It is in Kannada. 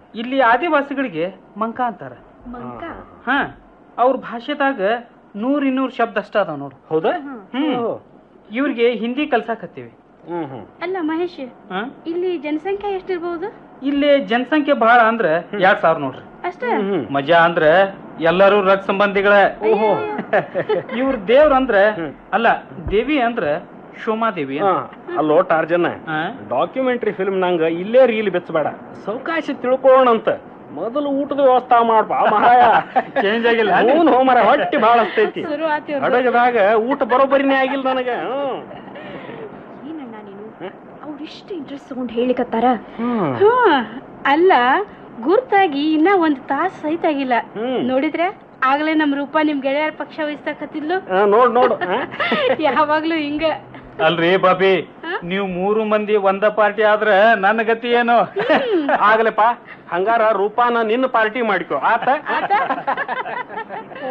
ಇಲ್ಲಿ ಆದಿವಾಸಿಗಳಿಗೆ ಮಂಕ ಅಂತಾರ ಮಂಕ ಹಾ ಅವ್ರ ಭಾಷೆದಾಗ ನೂರ್ ಇನ್ನೂರ್ ಶಬ್ದ ಅಷ್ಟ ಅದಾವ ನೋಡು ಹೌದಾ ಹ್ಮ್ ಇವ್ರಿಗೆ ಹಿಂದಿ ಕಲ್ಸಾಕತ್ತೀವಿ ಹ್ಮ್ ಹ್ಮ್ ಅಲ್ಲ ಮಹೇಶ್ ಹಾ ಇಲ್ಲಿ ಜನಸಂಖ್ಯೆ ಎಷ್ಟಿರ್ಬಹುದು ಇಲ್ಲಿ ಜನಸಂಖ್ಯೆ ಬಹಳ ಅಂದ್ರ ಎರಡ್ ಸಾವಿರ ನೋಡ್ರಿ ಅಷ್ಟ ಹ್ಮ್ ಮಜಾ ಅಂದ್ರ ಎಲ್ಲರೂ ರಗ್ ಸಂಬಂಧಿಗಳ ಓಹೋ ಇವ್ರ ದೇವ್ರ ಅಂದ್ರ ಅಲ್ಲ ದೇವಿ ಅಂದ್ರ ಶೋಮಾದೇವಿ ಹಾ, ಅಲ್ಲೋ ಟಾರ್ಜನ ಹಾ ಡಾಕ್ಯುಮೆಂಟ್ರಿ ಫಿಲ್ಮ್ ನಂಗ ಇಲ್ಲೇ ರೀಲ್ ಬೆಚ್ಚಬೇಡ ಸಾವಕಾಶ ತಿಳ್ಕೊಳ್ಳೋಣಂತ ಮೊದಲು ಊಟದ ವ್ಯವಸ್ಥೆ ಮಾಡ್ಬಾ ಮಹಾಯ ಚೇಂಜ್ ಆಗಿಲ್ಲ ಹ್ಞೂ ಮರ ಹೊಟ್ಟಿ ಭಾಳ ಹಸ್ತೈತಿ ಶುರು ಆತಿವ್ರು ಅಡಗದಾಗ ಊಟ ಬರೋಬ್ಬರಿನೇ ಆಗಿಲ್ಲ ನನಗ ಹ್ಮ್. ಏನಣ್ಣ ನೀನು ಅವ್ರು ಇಷ್ಟು ಇಂಟ್ರೆಸ್ಟ್ ತಗೊಂಡು ಹೇಳಿಕತ್ತಾರ ಹ್ಮ್. ಹ್ಮ್ ಅಲ್ಲ ಗುರ್ತಾಗಿ ಇನ್ನ ಒಂದ್ ತಾಸ್ ಸಹಿತ ಆಗಿಲ್ಲ ಹ್ಮ್. ನೋಡಿದ್ರೆ ಆಗ್ಲೇ ನಮ್ ರೂಪ ನಿಮ್ ಗೆಳೆಯರ ಪಕ್ಷ ವಹಿಸ್ತಕತ್ತಿದ್ಲು ಹಾ, ನೋಡ್ ನೋಡು ಹಾ? ಯಾವಾಗ್ಲೂ ಹಿಂಗ ಅಲ್ರಿ ಬಾಬಿ ನೀವು ಮೂರು ಮಂದಿ ಒಂದ ಪಾರ್ಟಿ ಆದ್ರ ನನ್ನ ಗತಿ ಏನು ಆಗ್ಲಪ್ಪ ಹಂಗಾರ ರೂಪಾನ ನಿನ್ನ ಪಾರ್ಟಿ ಮಾಡ್ಕೋ ಆತ ಆತ